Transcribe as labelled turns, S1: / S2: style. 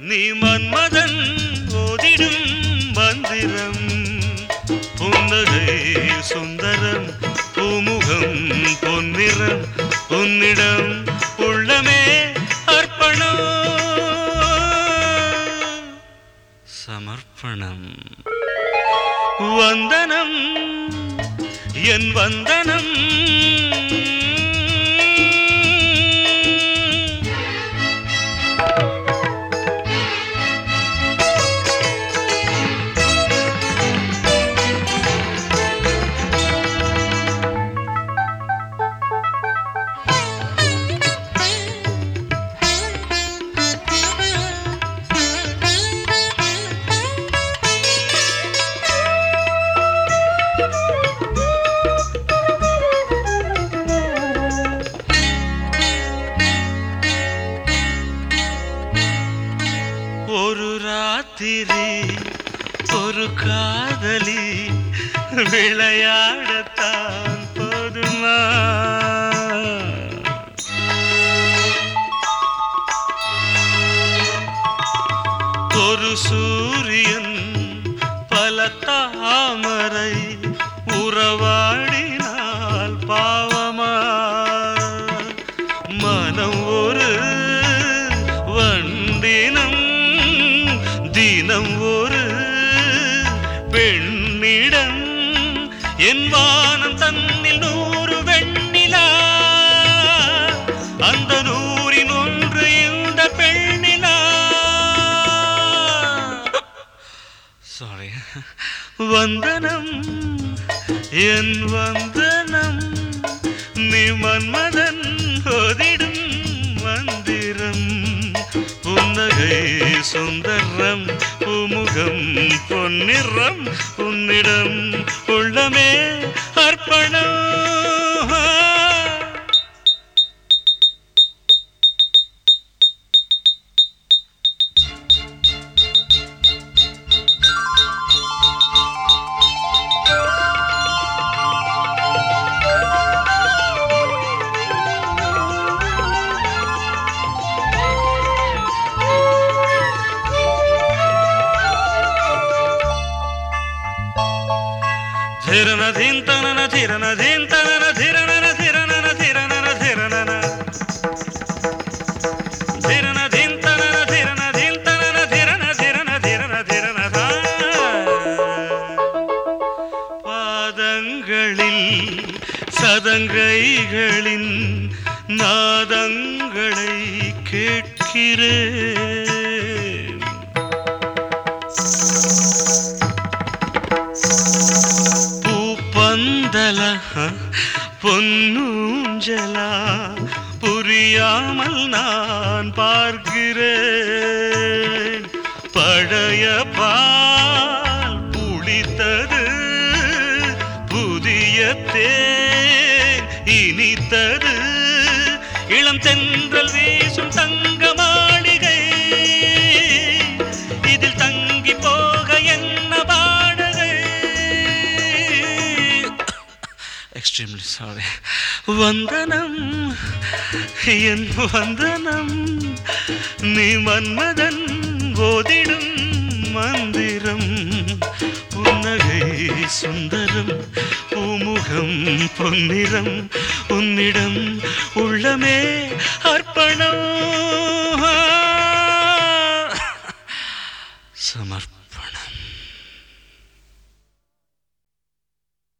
S1: நீ மன்மதன் ஓதிடும் மந்திரம் புன்னகை சுந்தரம் பூமுகம் பொன்னிறம் உன்னிடம் உள்ளமே அர்ப்பணம் சமர்ப்பணம் வந்தனம் என் வந்தனம் ஒரு ராத்திரி ஒரு காதலி விளையாடத்தான் போதுமா ஒரு சூரியன் பல தாமரை உறவாடினால் பாவமா மனம் ஒரு வண்டினம் தினம் ஒரு பெண்ணிடம் என் வானம் தன்னில் நூறு வெண்ணிலா அந்த நூறின் ஒன்று இந்த பெண்ணிலா சாரி வந்தனம் என் வந்தனம் நீ மன்மதன் ஓதிடும் மந்திரம் புன்னகை சுந்தரம் பூமுகம் பொன்னிறம் உன்னிடம் உள்ளமே அர்ப்பணம் ధిరన ధింతనన ధిరన ధింతనన ధిరణన ధిరణన ధిరణన ధిరణన ధిరన ధింతనన ధిరన ధింతనన ధిరన ధిరన ధిరన ధిరన ధా. பாதங்களில் சதங்கைகளின் நாதங்களை கேட்கிறேன் பூப்பந்தல பொன்னூஞ்சலா புரியாமல் நான் பார்க்கிறேன் பழைய பால் புளித்தது புதிய தேன் இனித்தது இளம் தென்றல் வீசும் தங்க மாளிகை இதில் தங்கி போக என்ன பாடகை எக்ஸ்ட்ரீம்லி சாரி வந்தனம் என் வந்தனம் நீ மன்மதன் போதிடும் மந்திரம் புன்னகை சுந்தரம் பூமுகம் பொன்னிறம் உன்னிடம் உள்ளமே அர்ப்பணம் சமர்ப்பணம்